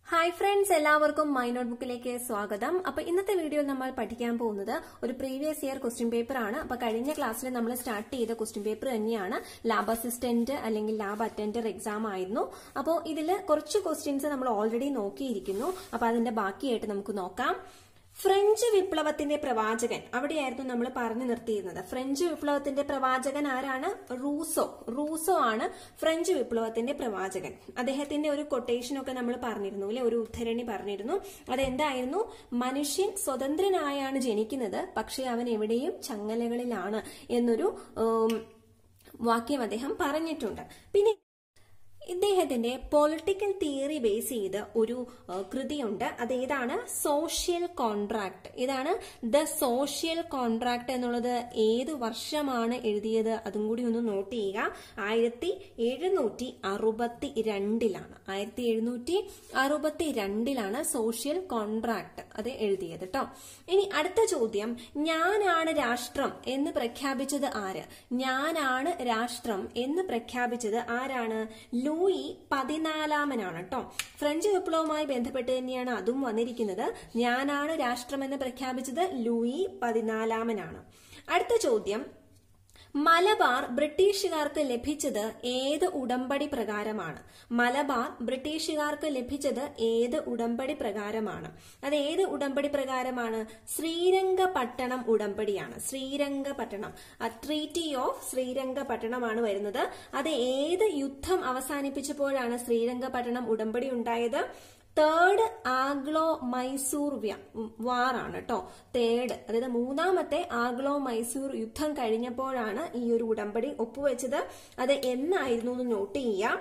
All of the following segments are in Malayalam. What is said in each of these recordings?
ഹായ് ഫ്രണ്ട്സ് എല്ലാവർക്കും മൈ നോട്ട്ബുക്കിലേക്ക് സ്വാഗതം അപ്പൊ ഇന്നത്തെ വീഡിയോയിൽ നമ്മൾ പഠിക്കാൻ പോകുന്നത് ഒരു പ്രീവിയസ് ഇയർ ക്വസ്റ്റ്യൻ പേപ്പർ ആണ് അപ്പൊ കഴിഞ്ഞ ക്ലാസ്സിൽ നമ്മൾ സ്റ്റാർട്ട് ചെയ്ത ക്വസ്റ്റ്യൻ പേപ്പർ തന്നെയാണ് ലാബ് അസിസ്റ്റന്റ് അല്ലെങ്കിൽ ലാബ് അറ്റൻഡർ എക്സാം ആയിരുന്നു അപ്പോൾ ഇതിൽ കുറച്ച് ക്വസ്റ്റ്യൻസ് നമ്മൾ ഓൾറെഡി നോക്കിയിരിക്കുന്നു അപ്പൊ അതിന്റെ ബാക്കിയായിട്ട് നമുക്ക് നോക്കാം ഫ്രഞ്ച് വിപ്ലവത്തിന്റെ പ്രവാചകൻ അവിടെയായിരുന്നു നമ്മൾ പറഞ്ഞു നിർത്തിയിരുന്നത് ഫ്രഞ്ച് വിപ്ലവത്തിന്റെ പ്രവാചകൻ ആരാണ് റൂസോ റൂസോ ആണ് ഫ്രഞ്ച് വിപ്ലവത്തിന്റെ പ്രവാചകൻ അദ്ദേഹത്തിന്റെ ഒരു കൊട്ടേഷൻ ഒക്കെ നമ്മൾ പറഞ്ഞിരുന്നു അല്ലെ ഒരു ഉദ്ധരണി പറഞ്ഞിരുന്നു അതെന്തായിരുന്നു മനുഷ്യൻ സ്വതന്ത്രനായാണ് ജനിക്കുന്നത് പക്ഷെ അവൻ എവിടെയും ചങ്ങലകളിലാണ് എന്നൊരു ഉം, വാക്യം അദ്ദേഹം പറഞ്ഞിട്ടുണ്ട് പിന്നെ ഇദ്ദേഹത്തിന്റെ പൊളിറ്റിക്കൽ തിയറി ബേസ് ചെയ്ത് ഒരു ഏഹ്, കൃതിയുണ്ട് അത് ഏതാണ് സോഷ്യൽ കോൺട്രാക്ട് ഇതാണ് ദ സോഷ്യൽ കോൺട്രാക്ട് എന്നുള്ളത് ഏത് വർഷമാണ് എഴുതിയത് അതും കൂടി ഒന്ന് നോട്ട് ചെയ്യുക ആയിരത്തി എഴുന്നൂറ്റി അറുപത്തി രണ്ടിലാണ് ആയിരത്തി എഴുന്നൂറ്റി അറുപത്തി രണ്ടിലാണ് സോഷ്യൽ കോൺട്രാക്ട് അത് എഴുതിയത് കേട്ടോ ഇനി അടുത്ത ചോദ്യം ഞാനാണ് രാഷ്ട്രം എന്ന് പ്രഖ്യാപിച്ചത് ആര് ഞാനാണ് രാഷ്ട്രം എന്ന് പ്രഖ്യാപിച്ചത് ആരാണ് ലൂയി പതിനാലാമനാണ് കേട്ടോ ഫ്രഞ്ച് വിപ്ലവവുമായി ബന്ധപ്പെട്ട് തന്നെയാണ് അതും വന്നിരിക്കുന്നത് ഞാനാണ് രാഷ്ട്രം എന്ന് പ്രഖ്യാപിച്ചത് ലൂയി പതിനാലാമനാണ് അടുത്ത ചോദ്യം മലബാർ ബ്രിട്ടീഷുകാർക്ക് ലഭിച്ചത് ഏത് ഉടമ്പടി പ്രകാരമാണ് മലബാർ ബ്രിട്ടീഷുകാർക്ക് ലഭിച്ചത് ഏത് ഉടമ്പടി പ്രകാരമാണ് അത് ഏത് ഉടമ്പടി പ്രകാരമാണ് ശ്രീരംഗപട്ടണം ഉടമ്പടിയാണ് ശ്രീരംഗപട്ടണം ട്രീറ്റി ഓഫ് ശ്രീരംഗപട്ടണമാണ് വരുന്നത് അത് ഏത് യുദ്ധം അവസാനിപ്പിച്ചപ്പോഴാണ് ശ്രീരംഗപട്ടണം ഉടമ്പടി ഉണ്ടായത് തേർഡ് ആഗ്ലോ മൈസൂർ വാർ ആണ് കേട്ടോ തേർഡ് അതായത് മൂന്നാമത്തെ ആഗ്ലോ മൈസൂർ യുദ്ധം കഴിഞ്ഞപ്പോഴാണ് ഈ ഒരു ഉടമ്പടി ഒപ്പുവെച്ചത് അത് എന്നായിരുന്നു എന്ന് നോട്ട് ചെയ്യാം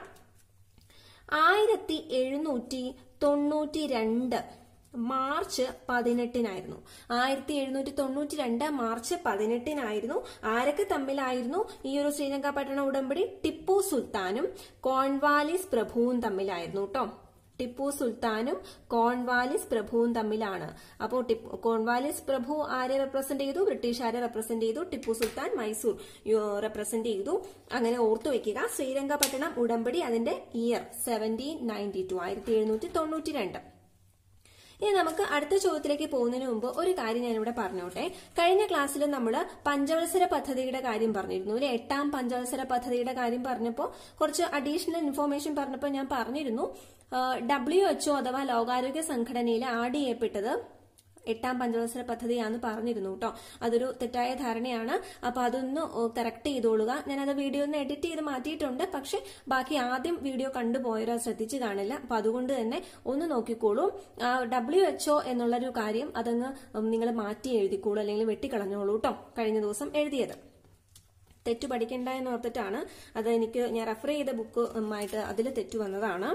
ആയിരത്തി എഴുന്നൂറ്റി തൊണ്ണൂറ്റി രണ്ട് മാർച്ച് പതിനെട്ടിനായിരുന്നു ആയിരത്തി എഴുന്നൂറ്റി തൊണ്ണൂറ്റി രണ്ട് മാർച്ച് പതിനെട്ടിനായിരുന്നു ആരൊക്കെ തമ്മിലായിരുന്നു ഈ ഒരു ശ്രീലങ്കാപട്ടണ ഉടമ്പടി ടിപ്പു സുൽത്താനും കോൺവാലിസ് പ്രഭുവും തമ്മിലായിരുന്നു കേട്ടോ ടിപ്പു സുൽത്താനും കോൺവാലിസ് പ്രഭുവും തമ്മിലാണ് അപ്പോൾ ടിപ്പു കോൺവാലിസ് പ്രഭു ആരെ റെപ്രസെന്റ് ചെയ്തു ബ്രിട്ടീഷുകാരെ റെപ്രസെന്റ് ചെയ്തു ടിപ്പു സുൽത്താൻ മൈസൂർ റെപ്രസെന്റ് ചെയ്തു അങ്ങനെ ഓർത്തു വെക്കുക ശ്രീരംഗപട്ടണം ഉടമ്പടി അതിന്റെ ഇയർ സെവൻറ്റീൻ നയൻറ്റി ടു ആയിരത്തി എഴുന്നൂറ്റി തൊണ്ണൂറ്റി രണ്ട് ഇനി നമുക്ക് അടുത്ത ചോദ്യത്തിലേക്ക് പോകുന്നതിന് മുമ്പ് ഒരു കാര്യം ഞാനിവിടെ പറഞ്ഞോട്ടെ കഴിഞ്ഞ ക്ലാസ്സിൽ നമ്മൾ പഞ്ചവത്സര പദ്ധതിയുടെ കാര്യം പറഞ്ഞിരുന്നു അല്ലെ എട്ടാം പഞ്ചവത്സര പദ്ധതിയുടെ കാര്യം പറഞ്ഞപ്പോൾ കുറച്ച് അഡീഷണൽ ഇൻഫോർമേഷൻ പറഞ്ഞപ്പോൾ ഞാൻ പറഞ്ഞിരുന്നു ഡബ്ല്യു എച്ച്ഒ അഥവാ ലോകാരോഗ്യ സംഘടനയിൽ ആഡ് ചെയ്യപ്പെട്ടത് എട്ടാം പഞ്ചവത്സര പദ്ധതിയാന്ന് പറഞ്ഞിരുന്നു കേട്ടോ അതൊരു തെറ്റായ ധാരണയാണ് അപ്പൊ അതൊന്ന് കറക്റ്റ് ചെയ്തോളുക ഞാനത് വീഡിയോ ഒന്ന് എഡിറ്റ് ചെയ്ത് മാറ്റിയിട്ടുണ്ട് പക്ഷെ ബാക്കി ആദ്യം വീഡിയോ കണ്ടുപോയവരോ ശ്രദ്ധിച്ചു കാണില്ല അപ്പൊ അതുകൊണ്ട് തന്നെ ഒന്ന് നോക്കിക്കോളൂ ഡബ്ല്യു എച്ച്ഒ എന്നുള്ളൊരു കാര്യം അതങ്ങ് നിങ്ങൾ മാറ്റി എഴുതിക്കോളൂ അല്ലെങ്കിൽ വെട്ടിക്കളഞ്ഞോളൂ കേട്ടോ കഴിഞ്ഞ ദിവസം എഴുതിയത് തെറ്റു പഠിക്കണ്ട എന്ന് ഓർത്തിട്ടാണ് അത് എനിക്ക് ഞാൻ റെഫർ ചെയ്ത ബുക്ക് ആയിട്ട് അതിൽ തെറ്റു വന്നതാണ്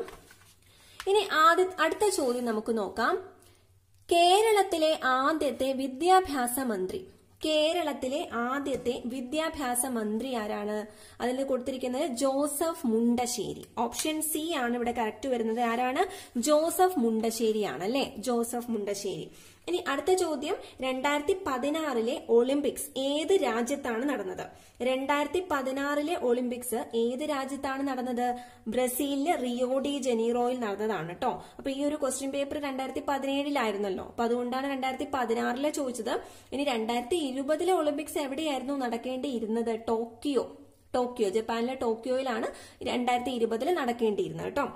ഇനി ആദ്യ അടുത്ത ചോദ്യം നമുക്ക് നോക്കാം കേരളത്തിലെ ആദ്യത്തെ വിദ്യാഭ്യാസ മന്ത്രി കേരളത്തിലെ ആദ്യത്തെ വിദ്യാഭ്യാസ മന്ത്രി ആരാണ് അതിൽ കൊടുത്തിരിക്കുന്നത് ജോസഫ് മുണ്ടശ്ശേരി ഓപ്ഷൻ സി ആണ് ഇവിടെ കറക്റ്റ് വരുന്നത് ആരാണ് ജോസഫ് മുണ്ടശ്ശേരി ആണ് അല്ലെ ജോസഫ് മുണ്ടശ്ശേരി ഇനി അടുത്ത ചോദ്യം രണ്ടായിരത്തി പതിനാറിലെ ഒളിമ്പിക്സ് ഏത് രാജ്യത്താണ് നടന്നത് രണ്ടായിരത്തി പതിനാറിലെ ഒളിമ്പിക്സ് ഏത് രാജ്യത്താണ് നടന്നത് ബ്രസീലിലെ റിയോ ഡി ജനീറോയിൽ നടന്നതാണ് കേട്ടോ അപ്പൊ ഈ ഒരു ക്വസ്റ്റ്യൻ പേപ്പർ രണ്ടായിരത്തി പതിനേഴിലായിരുന്നല്ലോ അപ്പൊ അതുകൊണ്ടാണ് രണ്ടായിരത്തി പതിനാറിലെ ചോദിച്ചത് ഇനി രണ്ടായിരത്തി ഇരുപതിലെ ഒളിമ്പിക്സ് എവിടെയായിരുന്നു നടക്കേണ്ടിയിരുന്നത് ടോക്കിയോ ടോക്കിയോ ജപ്പാനിലെ ടോക്കിയോയിലാണ് രണ്ടായിരത്തി ഇരുപതിൽ നടക്കേണ്ടിയിരുന്നത് കേട്ടോ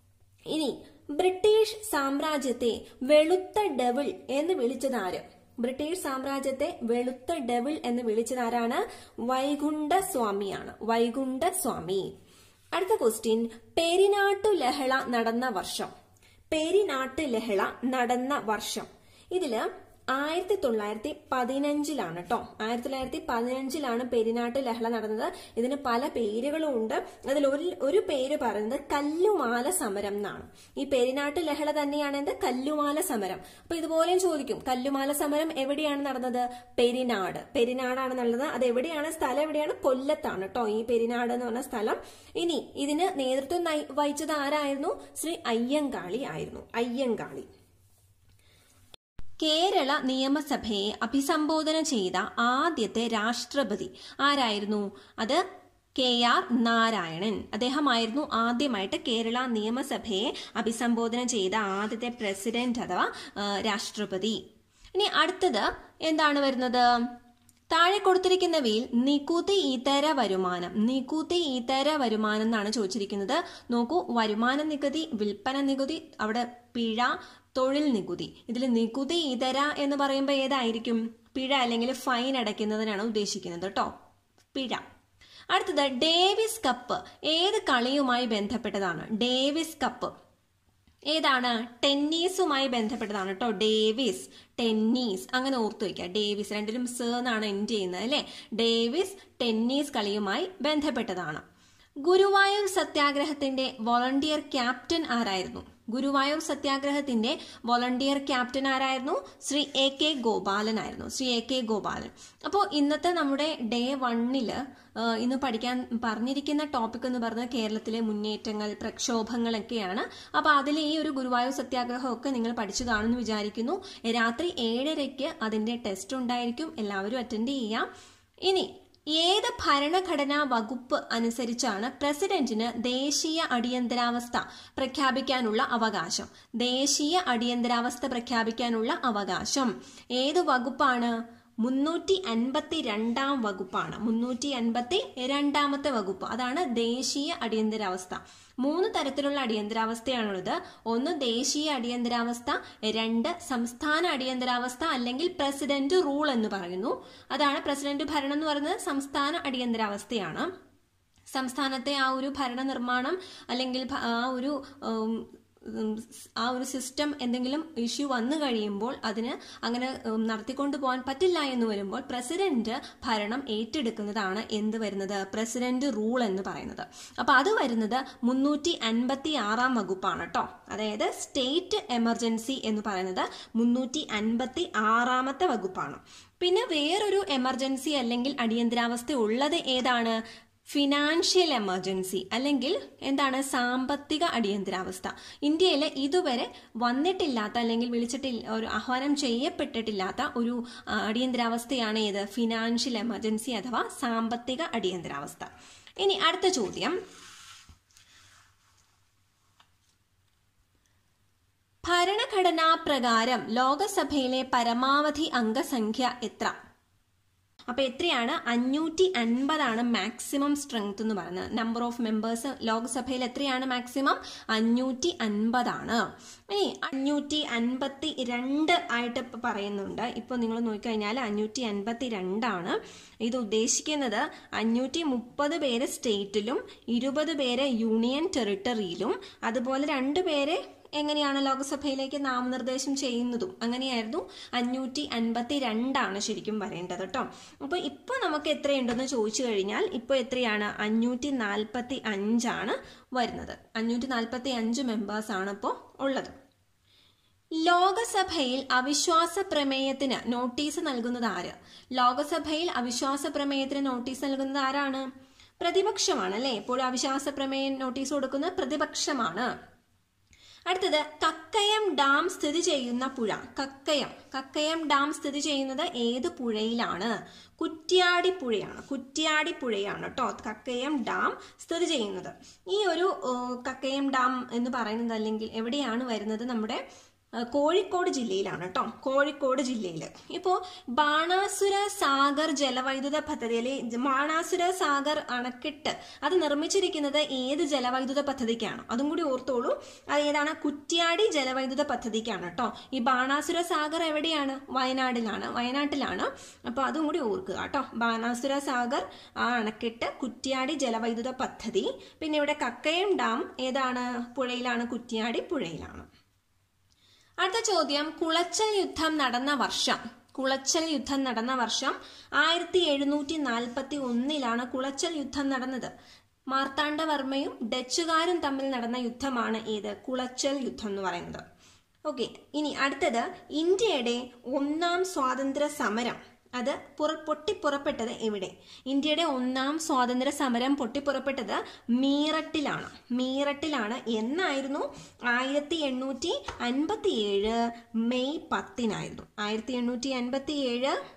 ഇനി ബ്രിട്ടീഷ് സാമ്രാജ്യത്തെ വെളുത്ത ഡെവിൾ എന്ന് വിളിച്ചത് ആര് ബ്രിട്ടീഷ് സാമ്രാജ്യത്തെ വെളുത്ത ഡെവിൾ എന്ന് വിളിച്ചത് ആരാണ് വൈകുണ്ഠ സ്വാമിയാണ് വൈകുണ്ഠ സ്വാമി അടുത്ത ക്വസ്റ്റ്യൻ പെരിനാട്ടു ലഹള നടന്ന വർഷം പെരിനാട്ട് ലഹള നടന്ന വർഷം ഇതില് ആയിരത്തി തൊള്ളായിരത്തി പതിനഞ്ചിലാണ് കേട്ടോ ആയിരത്തി തൊള്ളായിരത്തി പതിനഞ്ചിലാണ് പെരിനാട്ട് ലഹള നടന്നത് ഇതിന് പല പേരുകളും ഉണ്ട് അതിൽ ഒരു ഒരു പേര് പറയുന്നത് കല്ലുമാല സമരം എന്നാണ് ഈ പെരിനാട്ട് ലഹള തന്നെയാണ് എന്ത് കല്ലുമാല സമരം അപ്പൊ ഇതുപോലെയും ചോദിക്കും കല്ലുമാല സമരം എവിടെയാണ് നടന്നത് പെരിനാട് പെരിനാടാണ് നടന്നത് അത് എവിടെയാണ് സ്ഥലം എവിടെയാണ് കൊല്ലത്താണ് കേട്ടോ ഈ പെരിനാട് എന്ന് പറഞ്ഞ സ്ഥലം ഇനി ഇതിന് നേതൃത്വം നയി- വഹിച്ചത് ആരായിരുന്നു ശ്രീ അയ്യങ്കാളി ആയിരുന്നു അയ്യങ്കാളി കേരള നിയമസഭയെ അഭിസംബോധന ചെയ്ത ആദ്യത്തെ രാഷ്ട്രപതി ആരായിരുന്നു അത് കെ ആർ നാരായണൻ അദ്ദേഹമായിരുന്നു ആദ്യമായിട്ട് കേരള നിയമസഭയെ അഭിസംബോധന ചെയ്ത ആദ്യത്തെ പ്രസിഡന്റ് അഥവാ ആ, രാഷ്ട്രപതി ഇനി അടുത്തത് എന്താണ് വരുന്നത് താഴെ കൊടുത്തിരിക്കുന്നവയിൽ നികുതി ഇതര വരുമാനം നികുതി ഇതര വരുമാനം എന്നാണ് ചോദിച്ചിരിക്കുന്നത് നോക്കൂ വരുമാന നികുതി വിൽപ്പന നികുതി അവിടെ പിഴ തൊഴിൽ നികുതി ഇതിൽ നികുതി ഇതര എന്ന് പറയുമ്പോൾ ഏതായിരിക്കും പിഴ അല്ലെങ്കിൽ ഫൈൻ അടയ്ക്കുന്നതിനാണ് ഉദ്ദേശിക്കുന്നത് കേട്ടോ പിഴ അടുത്തത് ഡേവിസ് കപ്പ് ഏത് കളിയുമായി ബന്ധപ്പെട്ടതാണ് ഡേവിസ് കപ്പ് ഏതാണ് ടെന്നീസുമായി ബന്ധപ്പെട്ടതാണ് കേട്ടോ ഡേവിസ് ടെന്നീസ് അങ്ങനെ ഓർത്തു വയ്ക്കുക ഡേവിസ് രണ്ടിലും സ എന്നാണ് എൻഡ് ചെയ്യുന്നത് അല്ലെ ഡേവിസ് ടെന്നീസ് കളിയുമായി ബന്ധപ്പെട്ടതാണ് ഗുരുവായൂർ സത്യാഗ്രഹത്തിന്റെ വോളണ്ടിയർ ക്യാപ്റ്റൻ ആരായിരുന്നു ഗുരുവായൂർ സത്യാഗ്രഹത്തിന്റെ വോളണ്ടിയർ ക്യാപ്റ്റൻ ആരായിരുന്നു ശ്രീ എ കെ ഗോപാലൻ ആയിരുന്നു ശ്രീ എ കെ ഗോപാലൻ അപ്പോൾ ഇന്നത്തെ നമ്മുടെ ഡേ വണ്ണില് ഇന്ന് പഠിക്കാൻ പറഞ്ഞിരിക്കുന്ന ടോപ്പിക് എന്ന് പറഞ്ഞാൽ കേരളത്തിലെ മുന്നേറ്റങ്ങൾ പ്രക്ഷോഭങ്ങളൊക്കെയാണ് അപ്പൊ അതിൽ ഈ ഒരു ഗുരുവായൂർ സത്യാഗ്രഹം ഒക്കെ നിങ്ങൾ പഠിച്ചു കാണുമെന്ന് വിചാരിക്കുന്നു രാത്രി ഏഴരയ്ക്ക് അതിന്റെ ടെസ്റ്റ് ഉണ്ടായിരിക്കും എല്ലാവരും അറ്റൻഡ് ചെയ്യാം ഇനി ഏത് ഭരണഘടനാ വകുപ്പ് അനുസരിച്ചാണ് പ്രസിഡന്റിന് ദേശീയ അടിയന്തരാവസ്ഥ പ്രഖ്യാപിക്കാനുള്ള അവകാശം ദേശീയ അടിയന്തരാവസ്ഥ പ്രഖ്യാപിക്കാനുള്ള അവകാശം ഏത് വകുപ്പാണ് മുന്നൂറ്റി അൻപത്തി രണ്ടാം വകുപ്പാണ് മുന്നൂറ്റി അൻപത്തി രണ്ടാമത്തെ വകുപ്പ് അതാണ് ദേശീയ അടിയന്തരാവസ്ഥ മൂന്ന് തരത്തിലുള്ള അടിയന്തരാവസ്ഥയാണുള്ളത് ഒന്ന് ദേശീയ അടിയന്തരാവസ്ഥ രണ്ട് സംസ്ഥാന അടിയന്തരാവസ്ഥ അല്ലെങ്കിൽ പ്രസിഡന്റ് റൂൾ എന്ന് പറയുന്നു അതാണ് പ്രസിഡന്റ് ഭരണം എന്ന് പറയുന്നത് സംസ്ഥാന അടിയന്തരാവസ്ഥയാണ് സംസ്ഥാനത്തെ ആ ഒരു ഭരണ നിർമ്മാണം അല്ലെങ്കിൽ ഭ- ആ ഒരു ഉം, ഉം, ആ ഒരു സിസ്റ്റം എന്തെങ്കിലും ഇഷ്യൂ വന്നു കഴിയുമ്പോൾ അതിന് അങ്ങനെ ഉം, നടത്തിക്കൊണ്ടു പോകാൻ പറ്റില്ല എന്ന് വരുമ്പോൾ പ്രസിഡന്റ് ഭരണം ഏറ്റെടുക്കുന്നതാണ് എന്ത് വരുന്നത് പ്രസിഡന്റ് റൂൾ എന്ന് പറയുന്നത് അപ്പൊ അത് വരുന്നത് മുന്നൂറ്റി അൻപത്തി ആറാം വകുപ്പാണ് കേട്ടോ അതായത് സ്റ്റേറ്റ് എമർജൻസി എന്ന് പറയുന്നത് മുന്നൂറ്റി അൻപത്തി ആറാമത്തെ വകുപ്പാണ് പിന്നെ വേറൊരു എമർജൻസി അല്ലെങ്കിൽ അടിയന്തരാവസ്ഥ ഉള്ളത് ഏതാണ് ഫിനാൻഷ്യൽ എമർജൻസി അല്ലെങ്കിൽ എന്താണ് സാമ്പത്തിക അടിയന്തരാവസ്ഥ ഇന്ത്യയിൽ ഇതുവരെ വന്നിട്ടില്ലാത്ത അല്ലെങ്കിൽ വിളിച്ചിട്ടില്ല ഒരു ആഹ്വാനം ചെയ്യപ്പെട്ടിട്ടില്ലാത്ത ഒരു ആ, അടിയന്തരാവസ്ഥയാണ് ഏത് ഫിനാൻഷ്യൽ എമർജൻസി അഥവാ സാമ്പത്തിക അടിയന്തരാവസ്ഥ ഇനി അടുത്ത ചോദ്യം ഭരണഘടനാ പ്രകാരം ലോകസഭയിലെ പരമാവധി അംഗസംഖ്യ എത്ര അപ്പൊ എത്രയാണ് അഞ്ഞൂറ്റി അൻപതാണ് മാക്സിമം സ്ട്രെങ്ത് എന്ന് പറയുന്നത് നമ്പർ ഓഫ് മെമ്പേഴ്സ് ലോക്സഭയിൽ എത്രയാണ് മാക്സിമം അഞ്ഞൂറ്റി അൻപതാണ് ഇനി അഞ്ഞൂറ്റി അൻപത്തി രണ്ട് ആയിട്ട് ഇപ്പൊ പറയുന്നുണ്ട് ഇപ്പൊ നിങ്ങൾ നോക്കിക്കഴിഞ്ഞാൽ അഞ്ഞൂറ്റി അൻപത്തി രണ്ടാണ് ഇത് ഉദ്ദേശിക്കുന്നത് അഞ്ഞൂറ്റി മുപ്പത് പേര് സ്റ്റേറ്റിലും ഇരുപത് പേര് യൂണിയൻ ടെറിട്ടറിയിലും അതുപോലെ രണ്ട് പേര് എങ്ങനെയാണ് ലോക്സഭയിലേക്ക് നാമനിർദ്ദേശം ചെയ്യുന്നതും അങ്ങനെയായിരുന്നു അഞ്ഞൂറ്റി അൻപത്തി രണ്ടാണ് ശരിക്കും വരേണ്ടത് കേട്ടോ അപ്പൊ ഇപ്പൊ നമുക്ക് എത്രയുണ്ടെന്ന് ചോദിച്ചു കഴിഞ്ഞാൽ ഇപ്പൊ എത്രയാണ് അഞ്ഞൂറ്റി നാൽപ്പത്തി അഞ്ചാണ് വരുന്നത് അഞ്ഞൂറ്റി നാൽപ്പത്തി അഞ്ച് മെമ്പേഴ്സ് ആണ് ഇപ്പോൾ ഉള്ളത് ലോകസഭയിൽ അവിശ്വാസ പ്രമേയത്തിന് നോട്ടീസ് നൽകുന്നത് ആര് ലോകസഭയിൽ അവിശ്വാസ പ്രമേയത്തിന് നോട്ടീസ് നൽകുന്നത് ആരാണ് പ്രതിപക്ഷമാണ് അല്ലെ എപ്പോഴും അവിശ്വാസ പ്രമേയം നോട്ടീസ് കൊടുക്കുന്നത് പ്രതിപക്ഷമാണ് അടുത്തത് കക്കയം ഡാം സ്ഥിതി ചെയ്യുന്ന പുഴ കക്കയം കക്കയം ഡാം സ്ഥിതി ചെയ്യുന്നത് ഏത് പുഴയിലാണ് കുറ്റ്യാടി പുഴയാണ് കുറ്റ്യാടി പുഴയാണ് കേട്ടോ കക്കയം ഡാം സ്ഥിതി ചെയ്യുന്നത് ഈ ഒരു ഏഹ്, കക്കയം ഡാം എന്ന് പറയുന്നത് അല്ലെങ്കിൽ എവിടെയാണ് വരുന്നത് നമ്മുടെ ഏഹ്, കോഴിക്കോട് ജില്ലയിലാണ് കേട്ടോ കോഴിക്കോട് ജില്ലയിൽ ഇപ്പോൾ ബാണാസുര സാഗർ ജലവൈദ്യുത പദ്ധതി അല്ലെങ്കിൽ ബാണാസുര സാഗർ അണക്കെട്ട് അത് നിർമ്മിച്ചിരിക്കുന്നത് ഏത് ജലവൈദ്യുത പദ്ധതിക്കാണ് അതും കൂടി ഓർത്തോളൂ അത് ഏതാണ് കുറ്റ്യാടി ജലവൈദ്യുത പദ്ധതിക്കാണ് കേട്ടോ ഈ ബാണാസുര സാഗർ എവിടെയാണ് വയനാടിലാണ് വയനാട്ടിലാണ് അപ്പോൾ അതും കൂടി ഓർക്കുക കേട്ടോ ബാണാസുര സാഗർ ആ അണക്കെട്ട് കുറ്റ്യാടി ജലവൈദ്യുത പദ്ധതി പിന്നെ ഇവിടെ കക്കയം ഡാം ഏതാണ് പുഴയിലാണ് കുറ്റ്യാടി പുഴയിലാണ് അടുത്ത ചോദ്യം കുളച്ചൽ യുദ്ധം നടന്ന വർഷം കുളച്ചൽ യുദ്ധം നടന്ന വർഷം ആയിരത്തി എഴുന്നൂറ്റി നാൽപ്പത്തി ഒന്നിലാണ് കുളച്ചൽ യുദ്ധം നടന്നത് മാർത്താണ്ഡവർമ്മയും ഡച്ചുകാരും തമ്മിൽ നടന്ന യുദ്ധമാണ് ഏത് കുളച്ചൽ യുദ്ധം എന്ന് പറയുന്നത് ഓക്കെ ഇനി അടുത്തത് ഇന്ത്യയുടെ ഒന്നാം സ്വാതന്ത്ര്യ സമരം അത് പുറ പൊട്ടിപ്പുറപ്പെട്ടത് എവിടെ ഇന്ത്യയുടെ ഒന്നാം സ്വാതന്ത്ര്യ സമരം പൊട്ടിപ്പുറപ്പെട്ടത് മീററ്റിലാണ് മീററ്റിലാണ് എന്നായിരുന്നു ആയിരത്തി എണ്ണൂറ്റി അൻപത്തി ഏഴ് മെയ് പത്തിനായിരുന്നു ആയിരത്തി എണ്ണൂറ്റി അൻപത്തി ഏഴ്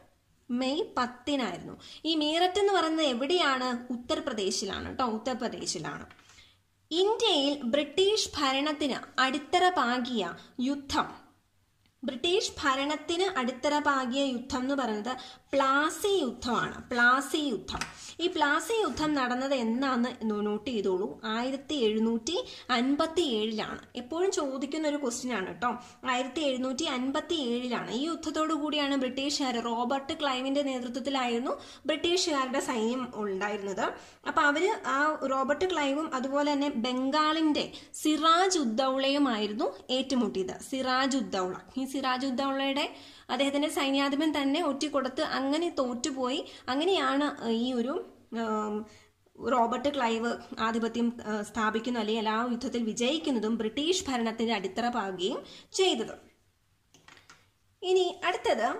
മെയ് പത്തിനായിരുന്നു ഈ മീററ്റ് എന്ന് പറയുന്നത് എവിടെയാണ് ഉത്തർപ്രദേശിലാണ് കേട്ടോ ഉത്തർപ്രദേശിലാണ് ഇന്ത്യയിൽ ബ്രിട്ടീഷ് ഭരണത്തിന് അടിത്തറ പാകിയ യുദ്ധം ബ്രിട്ടീഷ് ഭരണത്തിന് അടിത്തറ പാകിയ യുദ്ധം എന്ന് പറയുന്നത് പ്ലാസി യുദ്ധമാണ് പ്ലാസി യുദ്ധം ഈ പ്ലാസി യുദ്ധം നടന്നത് എന്നാന്ന് നോട്ട് ചെയ്തോളൂ ആയിരത്തി എഴുന്നൂറ്റി അൻപത്തി ഏഴിലാണ് എപ്പോഴും ചോദിക്കുന്ന ഒരു ക്വസ്റ്റ്യൻ ആണ് കേട്ടോ ആയിരത്തി എഴുന്നൂറ്റി അൻപത്തി ഏഴിലാണ് ഈ യുദ്ധത്തോടു കൂടിയാണ് ബ്രിട്ടീഷുകാർ റോബർട്ട് ക്ലൈവിന്റെ നേതൃത്വത്തിലായിരുന്നു ബ്രിട്ടീഷുകാരുടെ സൈന്യം ഉണ്ടായിരുന്നത് അപ്പൊ അവര് ആ റോബർട്ട് ക്ലൈവും അതുപോലെ തന്നെ ബംഗാളിന്റെ സിറാജ് ഉദ്ദൌളയുമായിരുന്നു ഏറ്റുമുട്ടിയത് സിറാജ് ഉദ്ദൌള ഈ സിറാജ് ഉദ്ദൌളയുടെ അദ്ദേഹത്തിന്റെ സൈന്യാധിപൻ തന്നെ ഒറ്റിക്കൊടുത്ത് അങ്ങനെ തോറ്റുപോയി അങ്ങനെയാണ് ഈ ഒരു ഉം, റോബർട്ട് ക്ലൈവ് ആധിപത്യം ആ, സ്ഥാപിക്കുന്നു അല്ലെങ്കിൽ ആ യുദ്ധത്തിൽ വിജയിക്കുന്നതും ബ്രിട്ടീഷ് ഭരണത്തിന്റെ അടിത്തറ പാകുകയും ചെയ്തത് ഇനി അടുത്തത്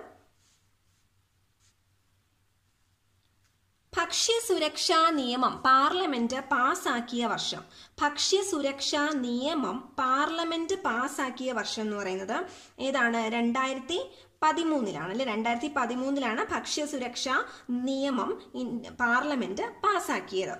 ഭക്ഷ്യസുരക്ഷാ നിയമം പാർലമെന്റ് പാസാക്കിയ വർഷം ഭക്ഷ്യസുരക്ഷാ നിയമം പാർലമെന്റ് പാസാക്കിയ വർഷം എന്ന് പറയുന്നത് ഏതാണ് രണ്ടായിരത്തി പതിമൂന്നിലാണ് അല്ലെ രണ്ടായിരത്തി പതിമൂന്നിലാണ് ഭക്ഷ്യസുരക്ഷാ നിയമം ഇൻ- പാർലമെന്റ് പാസാക്കിയത്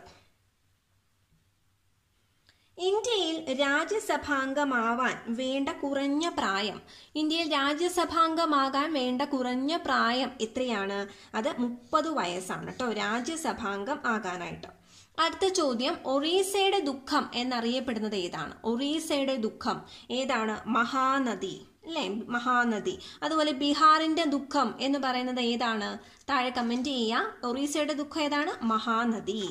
ഇന്ത്യയിൽ രാജ്യസഭാംഗമാവാൻ വേണ്ട കുറഞ്ഞ പ്രായം ഇന്ത്യയിൽ രാജ്യസഭാംഗമാകാൻ വേണ്ട കുറഞ്ഞ പ്രായം എത്രയാണ് അത് മുപ്പത് വയസ്സാണ് കേട്ടോ രാജ്യസഭാംഗം ആകാനായിട്ട് അടുത്ത ചോദ്യം ഒറീസയുടെ ദുഃഖം എന്നറിയപ്പെടുന്നത് ഏതാണ് ഒറീസയുടെ ദുഃഖം ഏതാണ് മഹാനദി അല്ലേ മഹാനദി അതുപോലെ ബീഹാറിന്റെ ദുഃഖം എന്ന് പറയുന്നത് ഏതാണ് താഴെ കമന്റ് ചെയ്യുക ഒറീസയുടെ ദുഃഖം ഏതാണ് മഹാനദി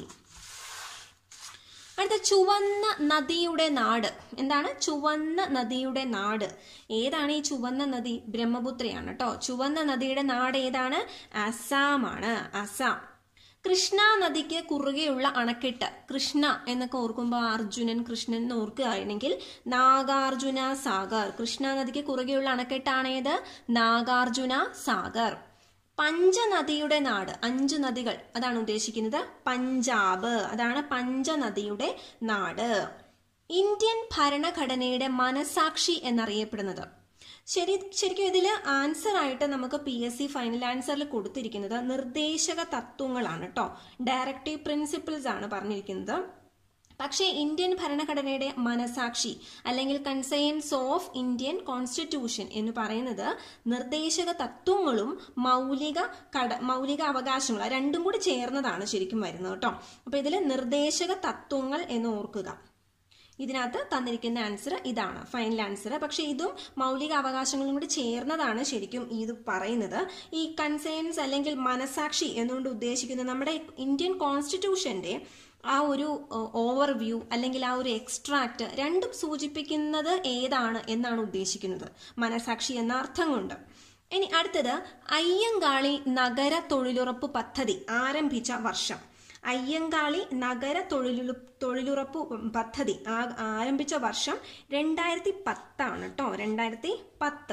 അടുത്ത ചുവന്ന നദിയുടെ നാട് എന്താണ് ചുവന്ന നദിയുടെ നാട് ഏതാണ് ഈ ചുവന്ന നദി ബ്രഹ്മപുത്രയാണ് കേട്ടോ ചുവന്ന നദിയുടെ നാട് ഏതാണ് അസാമാണ് അസാം കൃഷ്ണ നദിക്ക് കുറുകെയുള്ള അണക്കെട്ട് കൃഷ്ണ എന്നൊക്കെ ഓർക്കുമ്പോൾ അർജുനൻ കൃഷ്ണൻ എന്ന് ഓർക്കുകയാണെങ്കിൽ നാഗാർജുന സാഗർ കൃഷ്ണ നദിക്ക് കുറുകെയുള്ള അണക്കെട്ടാണ് ഏത് നാഗാർജുന സാഗർ പഞ്ചനദിയുടെ നാട് അഞ്ച് നദികൾ അതാണ് ഉദ്ദേശിക്കുന്നത് പഞ്ചാബ് അതാണ് പഞ്ചനദിയുടെ നാട് ഇന്ത്യൻ ഭരണഘടനയുടെ മനസാക്ഷി എന്നറിയപ്പെടുന്നത് ശരി ശരിക്കും ഇതിൽ ആൻസർ ആയിട്ട് നമുക്ക് പി എസ് സി ഫൈനൽ ആൻസറിൽ കൊടുത്തിരിക്കുന്നത് നിർദ്ദേശക തത്വങ്ങളാണ് കേട്ടോ ഡയറക്റ്റീവ് പ്രിൻസിപ്പിൾസ് ആണ് പറഞ്ഞിരിക്കുന്നത് പക്ഷേ ഇന്ത്യൻ ഭരണഘടനയുടെ മനസാക്ഷി അല്ലെങ്കിൽ കൺസൈൻസ് ഓഫ് ഇന്ത്യൻ കോൺസ്റ്റിറ്റ്യൂഷൻ എന്ന് പറയുന്നത് നിർദ്ദേശക തത്വങ്ങളും മൗലിക കട മൗലിക അവകാശങ്ങൾ ആ രണ്ടും കൂടി ചേർന്നതാണ് ശരിക്കും വരുന്നത് കേട്ടോ അപ്പൊ ഇതിൽ നിർദ്ദേശക തത്വങ്ങൾ എന്ന് ഓർക്കുക ഇതിനകത്ത് തന്നിരിക്കുന്ന ആൻസർ ഇതാണ് ഫൈനൽ ആൻസർ പക്ഷെ ഇതും മൗലിക അവകാശങ്ങളും കൂടി ചേർന്നതാണ് ശരിക്കും ഇത് പറയുന്നത് ഈ കൺസേൺസ് അല്ലെങ്കിൽ മനസാക്ഷി എന്നുകൊണ്ട് ഉദ്ദേശിക്കുന്നത് നമ്മുടെ ഇന്ത്യൻ കോൺസ്റ്റിറ്റ്യൂഷന്റെ ആ ഒരു ഓവർവ്യൂ അല്ലെങ്കിൽ ആ ഒരു എക്സ്ട്രാക്ട് രണ്ടും സൂചിപ്പിക്കുന്നത് ഏതാണ് എന്നാണ് ഉദ്ദേശിക്കുന്നത് മനസാക്ഷി എന്ന അർത്ഥം കൊണ്ട് ഇനി അടുത്തത് അയ്യങ്കാളി നഗര തൊഴിലുറപ്പ് പദ്ധതി ആരംഭിച്ച വർഷം അയ്യങ്കാളി നഗര തൊഴിലു തൊഴിലുറപ്പ് പദ്ധതി ആ- ആരംഭിച്ച വർഷം രണ്ടായിരത്തി പത്താണ് കേട്ടോ രണ്ടായിരത്തി പത്ത്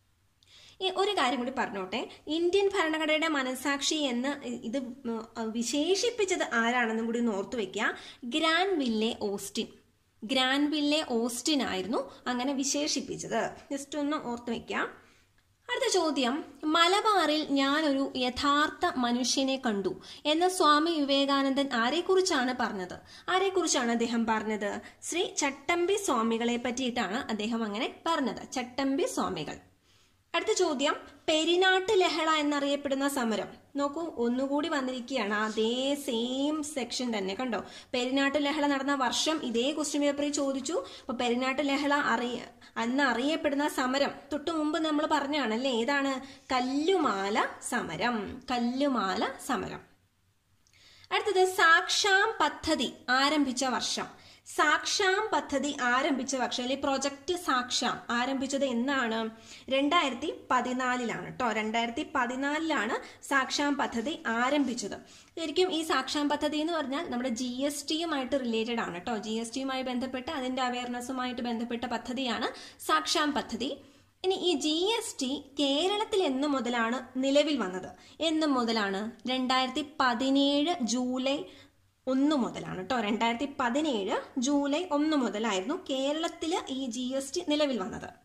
ഈ ഒരു കാര്യം കൂടി പറഞ്ഞോട്ടെ ഇന്ത്യൻ ഭരണഘടനയുടെ മനസാക്ഷി എന്ന് ഇത് വിശേഷിപ്പിച്ചത് ആരാണെന്നും കൂടി ഒന്ന് ഓർത്തു വെക്കുക Granville Austin Granville Austin ആയിരുന്നു അങ്ങനെ വിശേഷിപ്പിച്ചത് ജസ്റ്റ് ഒന്ന് ഓർത്തു വെക്കാം അടുത്ത ചോദ്യം മലബാറിൽ ഞാനൊരു യഥാർത്ഥ മനുഷ്യനെ കണ്ടു എന്ന സ്വാമി വിവേകാനന്ദൻ ആരെക്കുറിച്ചാണ് പറഞ്ഞത് ആരെക്കുറിച്ചാണ് അദ്ദേഹം പറഞ്ഞത് ശ്രീ ചട്ടമ്പി സ്വാമികളെ പറ്റിയിട്ടാണ് അദ്ദേഹം അങ്ങനെ പറഞ്ഞത് ചട്ടമ്പി സ്വാമികൾ അടുത്ത ചോദ്യം പെരിനാട്ട് ലഹള എന്നറിയപ്പെടുന്ന സമരം നോക്കൂ ഒന്നുകൂടി വന്നിരിക്കുകയാണ് അതേ സെയിം സെക്ഷൻ തന്നെ കണ്ടോ പെരിനാട്ട് ലഹള നടന്ന വർഷം ഇതേ ക്വസ്റ്റ്യൻ പേപ്പറിൽ ചോദിച്ചു അപ്പൊ പെരിനാട്ട് ലഹള അറിയ അന്ന് അറിയപ്പെടുന്ന സമരം തൊട്ടു മുമ്പ് നമ്മൾ പറഞ്ഞാണല്ലേ ഏതാണ് കല്ലുമാല സമരം കല്ലുമാല സമരം അടുത്തത് സാക്ഷാം പദ്ധതി ആരംഭിച്ച വർഷം സാക്ഷാം പദ്ധതി ആരംഭിച്ച വർഷം അല്ലെങ്കിൽ പ്രൊജക്ട് സാക്ഷാം ആരംഭിച്ചത് എന്നാണ് രണ്ടായിരത്തി പതിനാലിലാണ് കേട്ടോ രണ്ടായിരത്തി പതിനാലിലാണ് സാക്ഷാം പദ്ധതി ആരംഭിച്ചത് ശരിക്കും ഈ സാക്ഷാം പദ്ധതി എന്ന് പറഞ്ഞാൽ നമ്മുടെ ജി എസ് ടിയുമായിട്ട് റിലേറ്റഡ് ആണ് കേട്ടോ ജി എസ് ടിയുമായി ബന്ധപ്പെട്ട് അതിന്റെ അവയർനെസ്സുമായിട്ട് ബന്ധപ്പെട്ട പദ്ധതിയാണ് സാക്ഷാം പദ്ധതി ഇനി ഈ ജി എസ് ടി കേരളത്തിൽ എന്നു മുതലാണ് നിലവിൽ വന്നത് എന്നു മുതലാണ് രണ്ടായിരത്തി പതിനേഴ് ജൂലൈ ഒന്ന് മുതലാണ് കേട്ടോ രണ്ടായിരത്തി പതിനേഴ് ജൂലൈ ഒന്ന് മുതലായിരുന്നു കേരളത്തിൽ ഈ ജി എസ് ടി നിലവിൽ വന്നത്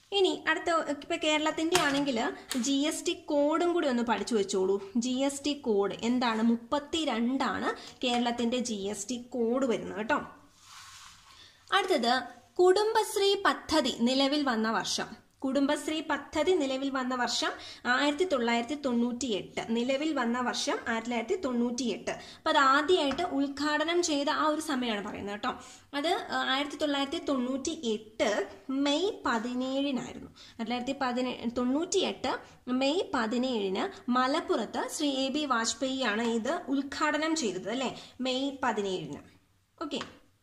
ഇനി അടുത്ത ഇപ്പൊ കേരളത്തിന്റെ ആണെങ്കിൽ ജി എസ് ടി കോഡും കൂടി ഒന്ന് പഠിച്ചു വെച്ചോളൂ ജി എസ് ടി കോഡ് എന്താണ് മുപ്പത്തി രണ്ടാണ് കേരളത്തിന്റെ ജി എസ് ടി കോഡ് വരുന്നത് കേട്ടോ അടുത്തത് കുടുംബശ്രീ പദ്ധതി നിലവിൽ വന്ന വർഷം കുടുംബശ്രീ പദ്ധതി നിലവിൽ വന്ന വർഷം ആയിരത്തി തൊള്ളായിരത്തി തൊണ്ണൂറ്റി എട്ട് നിലവിൽ വന്ന വർഷം ആയിരത്തി തൊള്ളായിരത്തി തൊണ്ണൂറ്റി എട്ട് അപ്പൊ അത് ആദ്യമായിട്ട് ഉദ്ഘാടനം ചെയ്ത ആ ഒരു സമയമാണ് പറയുന്നത് കേട്ടോ അത് ആയിരത്തി തൊള്ളായിരത്തി തൊണ്ണൂറ്റി എട്ട് മെയ് പതിനേഴിനായിരുന്നു ആയിരത്തി തൊള്ളായിരത്തി പതിനേ തൊണ്ണൂറ്റി എട്ട് മെയ് പതിനേഴിന് മലപ്പുറത്ത് ശ്രീ എ ബി വാജ്പേയിയാണ് ഇത് ഉദ്ഘാടനം ചെയ്തത് അല്ലെ മെയ് പതിനേഴിന് ഓക്കെ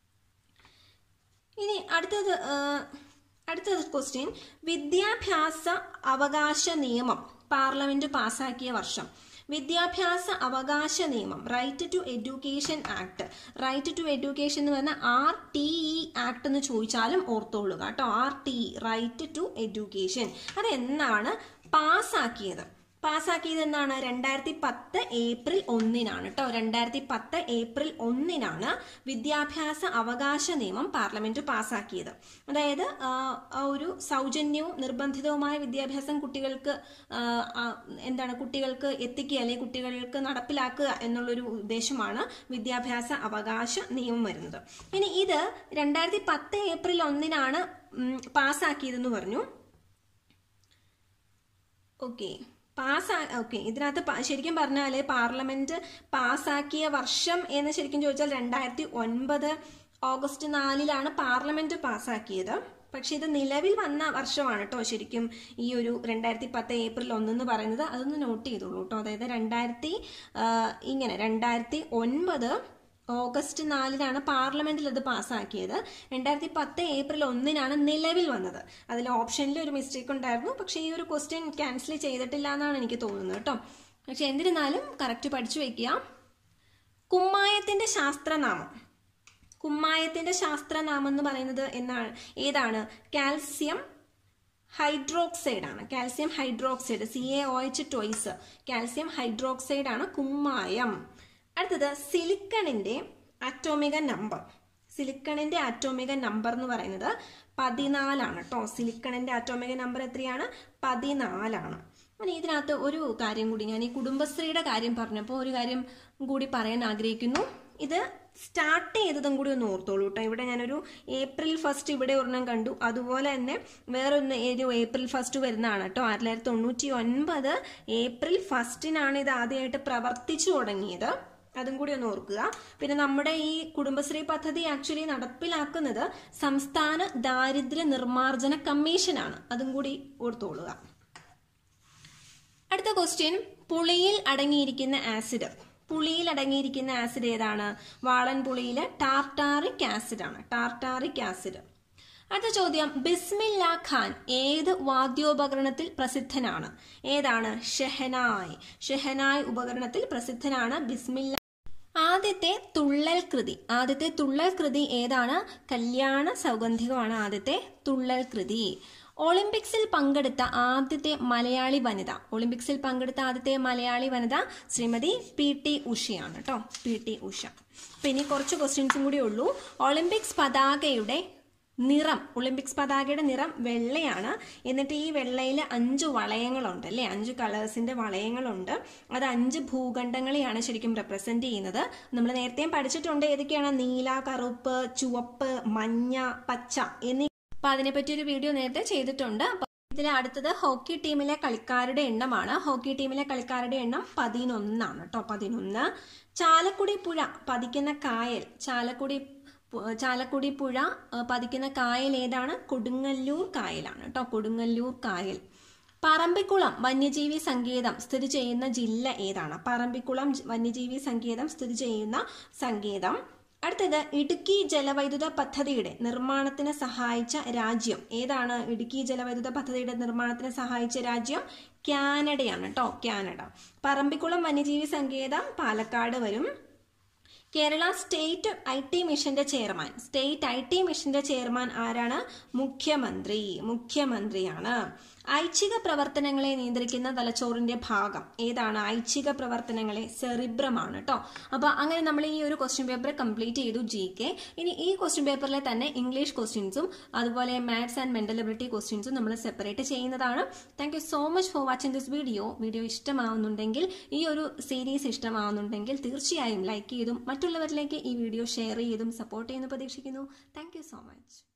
ഇനി അടുത്തത് ആ, അടുത്തത് ക്വസ്റ്റ്യൻ വിദ്യാഭ്യാസ അവകാശ നിയമം പാർലമെന്റ് പാസാക്കിയ വർഷം വിദ്യാഭ്യാസ അവകാശ നിയമം right to education act right to education എന്ന് പറഞ്ഞാൽ ആർ ടി ഇ ആക്ട് എന്ന് ചോദിച്ചാലും ഓർത്തോളുക കേട്ടോ R T E right to education അത് എന്നാണ് പാസ്സാക്കിയത് പാസ്സാക്കിയത് എന്നാണ് രണ്ടായിരത്തി പത്ത് ഏപ്രിൽ ഒന്നിനാണ് കേട്ടോ രണ്ടായിരത്തി പത്ത് ഏപ്രിൽ ഒന്നിനാണ് വിദ്യാഭ്യാസ അവകാശ നിയമം പാർലമെന്റ് പാസ്സാക്കിയത് അതായത് ആ, ആ ഒരു സൗജന്യവും നിർബന്ധിതവുമായ വിദ്യാഭ്യാസം കുട്ടികൾക്ക് ആ, ആ, എന്താണ് കുട്ടികൾക്ക് എത്തിക്കുക അല്ലെങ്കിൽ കുട്ടികൾക്ക് നടപ്പിലാക്കുക എന്നുള്ളൊരു ഉദ്ദേശമാണ് വിദ്യാഭ്യാസ അവകാശ നിയമം വരുന്നത് ഇനി ഇത് രണ്ടായിരത്തി പത്ത് ഏപ്രിൽ ഒന്നിനാണ് ഉം, പാസ്സാക്കിയതെന്ന് പറഞ്ഞു ഓക്കെ പാസ്സാ ഓക്കെ ഇതിനകത്ത് പ- ശരിക്കും പറഞ്ഞാൽ പാർലമെന്റ് പാസ്സാക്കിയ വർഷം എന്ന് ശരിക്കും ചോദിച്ചാൽ രണ്ടായിരത്തി ഒൻപത് ഓഗസ്റ്റ് നാലിലാണ് പാർലമെന്റ് പാസ്സാക്കിയത് പക്ഷെ ഇത് നിലവിൽ വന്ന വർഷമാണ് കേട്ടോ ശരിക്കും ഈ ഒരു രണ്ടായിരത്തി പത്ത് ഏപ്രിൽ ഒന്നെന്ന് പറയുന്നത് അതൊന്ന് നോട്ട് ചെയ്തോളൂ കേട്ടോ അതായത് രണ്ടായിരത്തി ആ, ഇങ്ങനെ രണ്ടായിരത്തി ഒൻപത് ഓഗസ്റ്റ് നാലിനാണ് പാർലമെന്റിൽ അത് പാസ്സാക്കിയത് രണ്ടായിരത്തി പത്ത് ഏപ്രിൽ ഒന്നിനാണ് നിലവിൽ വന്നത് അതിൽ ഓപ്ഷനിൽ ഒരു മിസ്റ്റേക്ക് ഉണ്ടായിരുന്നു പക്ഷേ ഈ ഒരു ക്വസ്റ്റ്യൻ ക്യാൻസൽ ചെയ്തിട്ടില്ല എന്നാണ് എനിക്ക് തോന്നുന്നത് കേട്ടോ പക്ഷെ എന്നിരുന്നാലും കറക്റ്റ് പഠിച്ചു വെക്കുക കുമ്മായത്തിന്റെ ശാസ്ത്രനാമം കുമ്മായത്തിന്റെ ശാസ്ത്രനാമം എന്ന് പറയുന്നത് എന്നാണ് ഏതാണ് കാൽസ്യം ഹൈഡ്രോക്സൈഡ് ആണ് calcium hydroxide C A O H twice calcium hydroxide ആണ് കുമ്മായം അടുത്തത് സിലിക്കണിന്റെ അറ്റോമിക നമ്പർ സിലിക്കണിന്റെ അറ്റോമിക നമ്പർ എന്ന് പറയുന്നത് പതിനാലാണ് കേട്ടോ സിലിക്കണിന്റെ അറ്റോമിക നമ്പർ എത്രയാണ് പതിനാലാണ് ഇനി ഇതിനകത്ത് ഒരു കാര്യം കൂടി ഞാൻ ഈ കുടുംബശ്രീയുടെ കാര്യം പറഞ്ഞപ്പോൾ ഒരു കാര്യം കൂടി പറയാൻ ആഗ്രഹിക്കുന്നു ഇത് സ്റ്റാർട്ട് ചെയ്തതും കൂടി ഒന്ന് ഓർത്തോളൂ കേട്ടോ ഇവിടെ ഞാനൊരു ഏപ്രിൽ ഫസ്റ്റ് ഇവിടെ ഒരെണ്ണം കണ്ടു അതുപോലെ തന്നെ വേറൊന്ന് ഒരു ഏപ്രിൽ ഫസ്റ്റ് വരുന്നതാണ് കേട്ടോ ആയിരത്തി തൊള്ളായിരത്തി തൊണ്ണൂറ്റി ഒൻപത് ഏപ്രിൽ ഫസ്റ്റിനാണ് ഇത് ആദ്യമായിട്ട് പ്രവർത്തിച്ചു തുടങ്ങിയത് അതും കൂടി ഒന്ന് ഓർക്കുക പിന്നെ നമ്മുടെ ഈ കുടുംബശ്രീ പദ്ധതി ആക്ച്വലി നടപ്പിലാക്കുന്നത് സംസ്ഥാന ദാരിദ്ര്യ നിർമ്മാർജ്ജന കമ്മീഷനാണ് അതും കൂടി ഓർത്തോളുക അടുത്ത ക്വസ്റ്റ്യൻ പുളിയിൽ അടങ്ങിയിരിക്കുന്ന ആസിഡ് പുളിയിൽ അടങ്ങിയിരിക്കുന്ന ആസിഡ് ഏതാണ് വാളൻ പുളിയിലെ ടാർട്ടാറിക് ആസിഡ് ആണ് ടാർട്ടാറിക് ആസിഡ് അടുത്ത ചോദ്യം ബിസ്മില്ല ഖാൻ ഏത് വാദ്യോപകരണത്തിൽ പ്രസിദ്ധനാണ് ഏതാണ് ഷെഹനായ് ഷെഹനായ് ഉപകരണത്തിൽ പ്രസിദ്ധനാണ് ബിസ്മില്ല ആദ്യത്തെ തുള്ളൽ കൃതി ആദ്യത്തെ തുള്ളൽ കൃതി ഏതാണ് കല്യാണ സൗഗന്ധികമാണ് ആദ്യത്തെ തുള്ളൽ കൃതി ഒളിമ്പിക്സിൽ പങ്കെടുത്ത ആദ്യത്തെ മലയാളി വനിത ഒളിമ്പിക്സിൽ പങ്കെടുത്ത ആദ്യത്തെ മലയാളി വനിത ശ്രീമതി പി ടി ഉഷയാണ് കേട്ടോ പി ടി ഉഷ അപ്പൊ ഇനി കുറച്ച് ക്വസ്റ്റ്യൻസും കൂടി ഉള്ളൂ ഒളിമ്പിക്സ് പതാകയുടെ നിറം ഒളിമ്പിക്സ് പതാകയുടെ നിറം വെള്ളയാണ് എന്നിട്ട് ഈ വെള്ളയിൽ അഞ്ച് വളയങ്ങളുണ്ട് അല്ലേ അഞ്ച് കളേഴ്സിന്റെ വളയങ്ങളുണ്ട് അത് അഞ്ച് ഭൂഖണ്ഡങ്ങളെയാണ് ശരിക്കും റെപ്രസെന്റ് ചെയ്യുന്നത് നമ്മൾ നേരത്തെയും പഠിച്ചിട്ടുണ്ട് ഏതൊക്കെയാണ് നീല കറുപ്പ് ചുവപ്പ് മഞ്ഞ പച്ച എന്നീ അപ്പൊ അതിനെപ്പറ്റി ഒരു വീഡിയോ നേരത്തെ ചെയ്തിട്ടുണ്ട് അപ്പൊ ഇതിൽ അടുത്തത് ഹോക്കി ടീമിലെ കളിക്കാരുടെ എണ്ണമാണ് ഹോക്കി ടീമിലെ കളിക്കാരുടെ എണ്ണം പതിനൊന്നാണ് കേട്ടോ പതിനൊന്ന് ചാലക്കുടി പുഴ പതിക്കുന്ന കായൽ ചാലക്കുടി പു- ചാലക്കുടി പുഴ ആ, പതിക്കുന്ന കായൽ ഏതാണ് കൊടുങ്ങല്ലൂർ കായലാണ് കേട്ടോ കൊടുങ്ങല്ലൂർ കായൽ പറമ്പിക്കുളം വന്യജീവി സങ്കേതം സ്ഥിതി ചെയ്യുന്ന ജില്ല ഏതാണ് പറമ്പിക്കുളം ജ- വന്യജീവി സങ്കേതം സ്ഥിതി ചെയ്യുന്ന സങ്കേതം അടുത്തത് ഇടുക്കി ജലവൈദ്യുത പദ്ധതിയുടെ നിർമ്മാണത്തിന് സഹായിച്ച രാജ്യം ഏതാണ് ഇടുക്കി ജലവൈദ്യുത പദ്ധതിയുടെ നിർമ്മാണത്തിന് സഹായിച്ച രാജ്യം കാനഡയാണ് കേട്ടോ കാനഡ പറമ്പിക്കുളം വന്യജീവി സങ്കേതം പാലക്കാട് വരും കേരള സ്റ്റേറ്റ് ഐ ടി മിഷന്റെ ചെയർമാൻ സ്റ്റേറ്റ് ഐ ടി മിഷന്റെ ചെയർമാൻ ആരാണ് മുഖ്യമന്ത്രി മുഖ്യമന്ത്രിയാണ് ഐച്ഛിക പ്രവർത്തനങ്ങളെ നിയന്ത്രിക്കുന്ന തലച്ചോറിന്റെ ഭാഗം ഏതാണ് ഐച്ഛിക പ്രവർത്തനങ്ങളെ സെറിബ്രമാണ് കേട്ടോ അപ്പൊ അങ്ങനെ നമ്മൾ ഈ ഒരു ക്വസ്റ്റ്യൻ പേപ്പർ കംപ്ലീറ്റ് ചെയ്തു ജി കെ ഇനി ഈ ക്വസ്റ്റ്യൻ പേപ്പറിലെ തന്നെ ഇംഗ്ലീഷ് ക്വസ്റ്റ്യൻസും അതുപോലെ മാത്സ് ആൻഡ് മെന്റൽ എബിലിറ്റി ക്വസ്റ്റ്യൻസും നമ്മൾ സെപ്പറേറ്റ് ചെയ്യുന്നതാണ് thank you so much for watching this video video ഇഷ്ടമാവുന്നുണ്ടെങ്കിൽ ഈ ഒരു സീരീസ് ഇഷ്ടമാവുന്നുണ്ടെങ്കിൽ തീർച്ചയായും ലൈക്ക് ചെയ്തും മറ്റുള്ളവരിലേക്ക് ഈ വീഡിയോ ഷെയർ ചെയ്തും സപ്പോർട്ട് ചെയ്യുന്നു പ്രതീക്ഷിക്കുന്നു താങ്ക് യു സോ മച്ച്